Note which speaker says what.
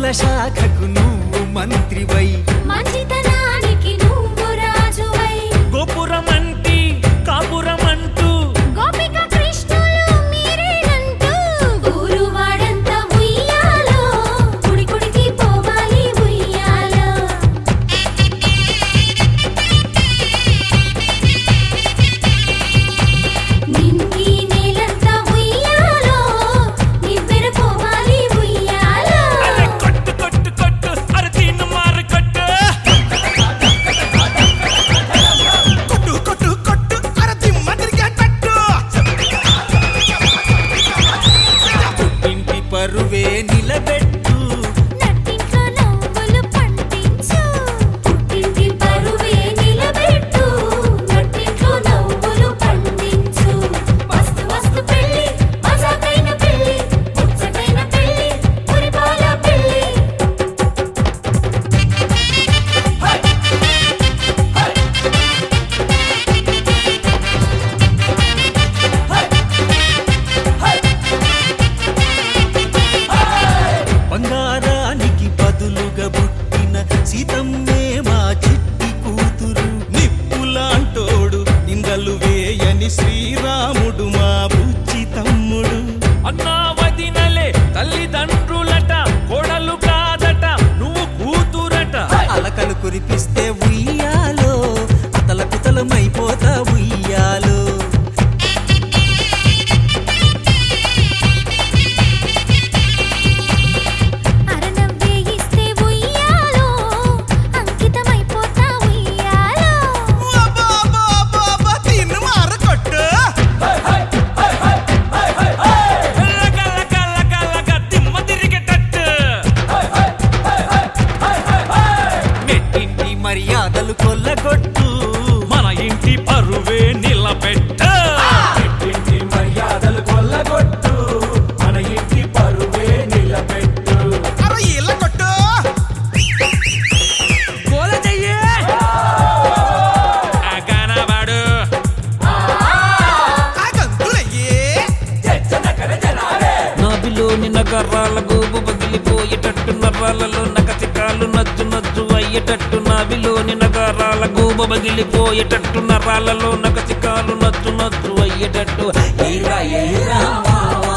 Speaker 1: శాఖకు నువ్వు మంత్రివై
Speaker 2: మంచితనానికి నువ్వు రాజువై
Speaker 3: గోపురమంటి కాపురమంటూ
Speaker 2: గోపిక కృష్ణులు మీరేనంటూ ఊరువాడంతా ఉయ్యాలో కుడి కుడికి పోవాలి ఉయ్యాలో నింగి నేలంతా ఉయ్యాలో నివ్వెర పోవాలి ఉయ్యాలో
Speaker 3: అరే కొట్టు కొట్టు కొట్టు అరే తీను మారు కొట్టు
Speaker 4: కొట్టు కొట్టు కొట్టు అరది మదిరిగా పెట్టు
Speaker 1: ఇంటి పరువే నిలబెట్టు
Speaker 2: నట్టింట్లో నవ్వులు పండించు పుట్టింటి పరువే నిలబెట్టు నట్టింట్లో నవ్వులు పండించు మస్తు మస్తు పెళ్ళి మజాకైన పెళ్ళి ముచ్చటైన పెళ్ళి పురిపాల పెళ్ళి
Speaker 1: బంగారానికి బదులుగా పుట్టిన సీతమ్మే మా చిట్టి కూతురు నిప్పులాంటోడు నిందలు వేయని శ్రీరాముడు మా బుజ్జి తమ్ముడు
Speaker 3: అన్నా వదినలే తల్లిదండ్రులట కోడలు కాదట నువ్వు కూతురట
Speaker 1: అలకలు కురిపిస్తే ఉయ్యాలో అతల కుతలమైపోతా ఉయ్యాలో
Speaker 2: అరనవ్వే ఇస్తే ఉయ్యాలో అంకితమైపోతా ఉయ్యాలో
Speaker 4: అబ్బా, అబ్బా, అబ్బా, అబ్బా, తిన్ను మార కొట్టు
Speaker 3: లగ లగ లగ లగ దిమ్మ తిరిగేటట్టు
Speaker 1: మెట్టింటి మర్యాదలు కొల్లగొట్టు
Speaker 3: మన ఇంటి పరువే నిలబెట్టు
Speaker 5: ఇంటి మర్యాదలు కొల్లగొట్టు మన ఇంటి పరువే నిలబెట్టు
Speaker 4: అర ఇలా కొట్టు
Speaker 3: గోల చెయ్యి ఆ కనబడు
Speaker 4: ఆ గంతులయ్యే
Speaker 5: చెచ్చనకర జనాలే
Speaker 3: నాభిలోని నగరాల గోబు పగిలిపోయేటట్టు నరాలలో నకసికాలు నజ్జు నజ్జు అయ్యేటట్టు నాభిలోని నగరాల గోబు పగిలిపోయేటట్టు నరాలలో నకసికాలు నజ్జు నజ్జు అయ్యేటట్టు
Speaker 5: ఈరా ఈరా మావా